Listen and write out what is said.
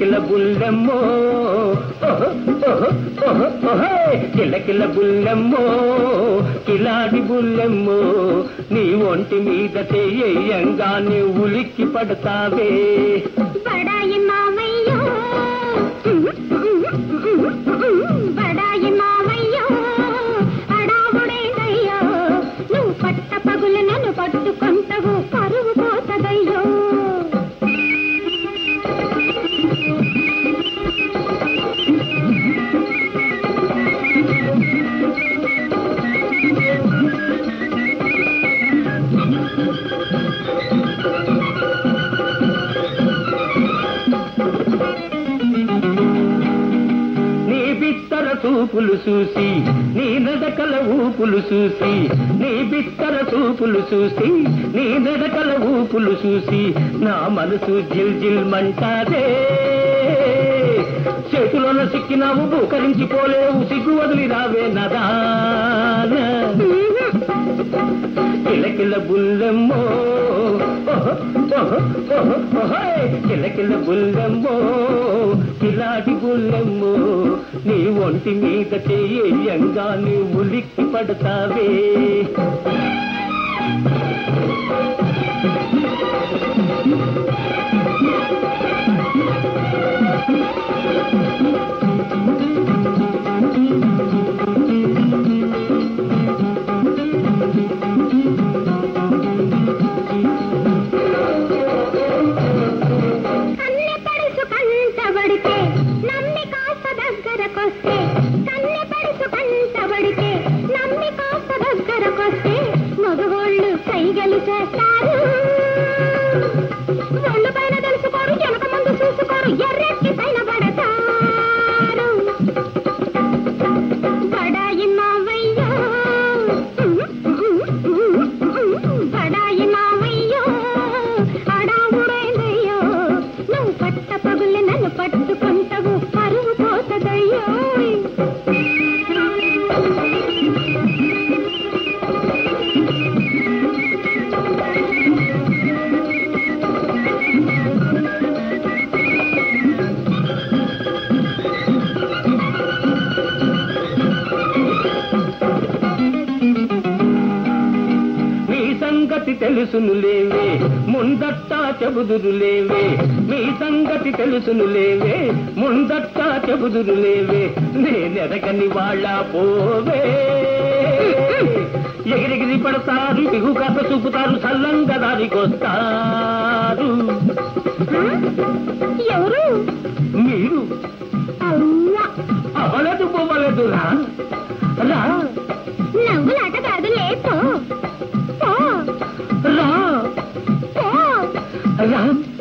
కిలకిల బుల్లెమ్మో ఓహో, ఓహో, ఓహో, ఓహే. కిలకిల బుల్లెమ్మో కిలాడి బుల్లెమ్మో నీ ఒంటి మీద చెయ్యంగానే ఉలిక్కి పడతావే బడాయి మావయ్యో బడాయి మావయ్యో అడావుడేదయ్యో నువ్వు పట్ట పగులు నన్ను పట్టుకుంటవు పరువు పోతదయ్యో నీ బిత్తర చూపులు చూసి నీ నడకల ఊపులు చూసి నీ బిత్తర చూపులు చూసి నీ నడకల ఊపులు చూసి నా మనసు జిల్ జిల్ మంటాదే చేతిలోన సిక్కినావు బూకరించిపోలేవు సిగ్గు వదిలి రావే నదాన కిలకిల బుల్లెమ్మో ఓహో, ఓహో, ఓహో, ఓహోయ్. కిలకిల బుల్లెమ్మో కిలాడి బుల్లెమ్మో నీ ఒంటి మీద చెయ్యంగా నీ ఉలిక్కి పడతావే కన్నె పడుసు కంటబడితే నమ్మి కాస్త దగ్గరకొస్తే కన్నె పడుసు కంటబడితే నమ్మి కాస్త దగ్గరకొస్తే మగవాళ్ళు కైగలు చేస్తారు ఒళ్ళు పైన తెలుసుకోరు వెనక ముందు చూసుకోరు ఎర్రెత్తి పైన పడతారు బడాయి మావయ్యో బడాయి మావయ్యో అడావుడైందయ్యో నువ్వు పట్ట పగులు నన్ను పట్టుకుంటావు పరువు పోతదయ్యో మీ సంగతి తెలుసును లేవే ముందట్టా చెబుదురు లేవే మీ సంగతి తెలుసును లేవే ముందట్టా చెబుదురు లేవే నేనెరగని వాళ్ళ పోవే ఎగిరిగిరి పడతారు బిగు కథ చూపుతారు సల్లంగా దారికొస్తారు ఎవరు మీరు అవ్వ అవలదు పోవలదు రా రా నవ్వులాట కాదు లేపో పో రా పో రా